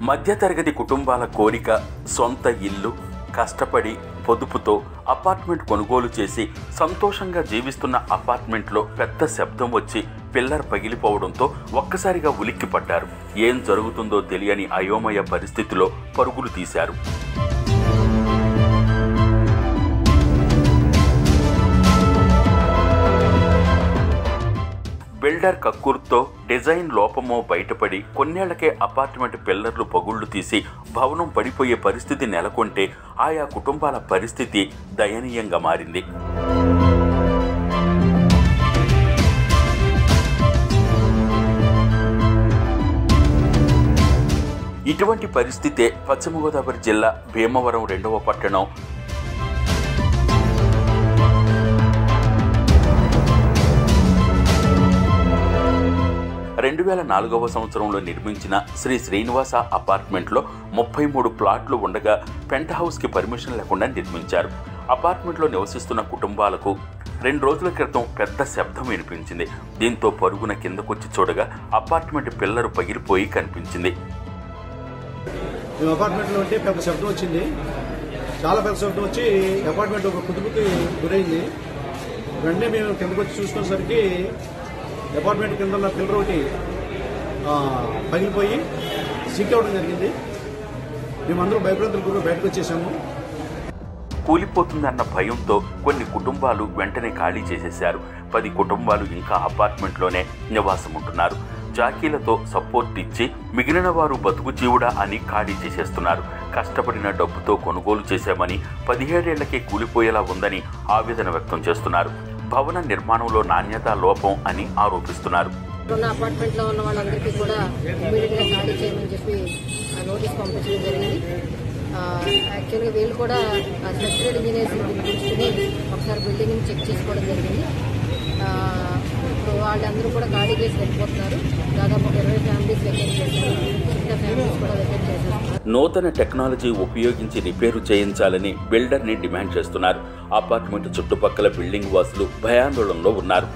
మధ్యతరగతి కుటుంబాల కోరిక సొంత ఇల్లు కష్టపడి పొదుపుతో అపార్ట్మెంట్ కొనుగోలు చేసి సంతోషంగా జీవిస్తున్న అపార్ట్మెంట్లో పెద్ద శబ్దం వచ్చి పిల్లర్ పగిలిపోవడంతో ఒక్కసారిగా ఉలిక్కిపడ్డారు ఏం జరుగుతుందో తెలియని అయోమయ పరిస్థితిలో పరుగులు తీశారు బిల్డర్ కక్కుర్తో డిజైన్ లోపమో బయటపడి కొన్నేళ్లకే అపార్ట్మెంట్ పిల్లర్లు పగుళ్లు తీసి భవనం పడిపోయే పరిస్థితి నెలకొంటే ఆయా కుటుంబాల పరిస్థితి దయనీయంగా మారింది ఇటువంటి పరిస్థితే పశ్చిమ గోదావరి జిల్లా భీమవరం రెండవ పట్టణం రెండు వేల నాలుగవ సంవత్సరంలో నిర్మించిన శ్రీ శ్రీనివాస అపార్ట్మెంట్లో ముప్పై మూడు ప్లాట్లు ఉండగా పెంట్ హౌస్కి పర్మిషన్ లేకుండా నిర్మించారు అపార్ట్మెంట్లో నివసిస్తున్న కుటుంబాలకు రెండు రోజుల క్రితం పెద్ద శబ్దం వినిపించింది దీంతో పరుగున కిందకొచ్చి చూడగా అపార్ట్మెంట్ పిల్లరు పగిలిపోయి కనిపించింది మేము అపార్ట్మెంట్లో ఉంటే పెద్ద శబ్దం వచ్చింది చాలా పెద్ద శబ్దం వచ్చి అపార్ట్మెంట్ ఒక కుదుపుకి గురైంది వెంటనే మేము కిందకు వచ్చి చూసుకునేసరికి అపార్ట్మెంట్ కింద ఉన్న పిల్లర్ ఒకటి ఆ, పగిలిపోయి సిక్ అవ్వడం జరిగింది మేమందరం భయప్రాంతులు గురి బయటకు వచ్చేసాము కూలిపోతుందన్న భయంతో కొన్ని కుటుంబాలు వెంటనే ఖాళీ చేసేశారు పది కుటుంబాలు ఇంకా అపార్ట్మెంట్లోనే నివాసం ఉంటున్నారు జాకీలతో సపోర్ట్ ఇచ్చి మిగిలిన వారు బతుకు జీవుడా అని ఖాళీ చేసేస్తున్నారు కష్టపడిన డబ్బుతో కొనుగోలు చేశామని పదిహేడేళ్లకే కూలిపోయేలా ఉందని ఆవేదన వ్యక్తం చేస్తున్నారు భవన నిర్మాణంలో నాణ్యత లోపం అని ఆరోపిస్తున్నారు ఉన్న అపార్ట్మెంట్ లో ఉన్న వాళ్ళందరికీ కూడా ఇమీడియట్ గా ఖాళీ చేయమని చెప్పి ఆ, నోటీస్ పంపించడం జరిగింది యాక్చువల్గా వీళ్ళు కూడా స్ట్రక్చరల్ ఇంజనీర్స్ పిలుచుకుని ఒకసారి బిల్డింగ్ చెక్ చేసుకోవడం జరిగింది ఆ, ఇప్పుడు వాళ్ళందరూ కూడా ఖాళీ చేసి వెళ్ళిపోతున్నారు దాదాపు ఒక ఇరవై ఫ్యామిలీస్ వెకేట్ చేశారు మిగతా ఫ్యామిలీస్ కూడా వెకేట్ చేసేస్తున్నారు నూతన టెక్నాలజీ ఉపయోగించి రిపేరు చేయించాలని బిల్డర్ని డిమాండ్ చేస్తున్నారు అపార్ట్మెంట్ చుట్టుపక్కల బిల్డింగ్ వాసులు భయాందోళనలో ఉన్నారు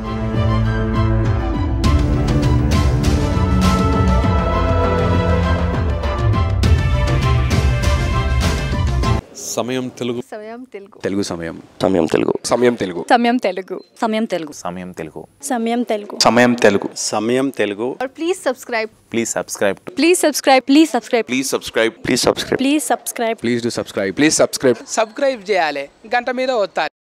సమయం తెలుగు సమయం తెలుగు తెలుగు సమయం సమయం తెలుగు సమయం తెలుగు సమయం తెలుగు సమయం తెలుగు సమయం తెలుగు సమయం తెలుగు సమయం తెలుగు సమయం తెలుగు और please subscribe please subscribe please subscribe please subscribe please subscribe please subscribe please subscribe please do subscribe please subscribe subscribe చేయాలి గంట మీద వస్తారు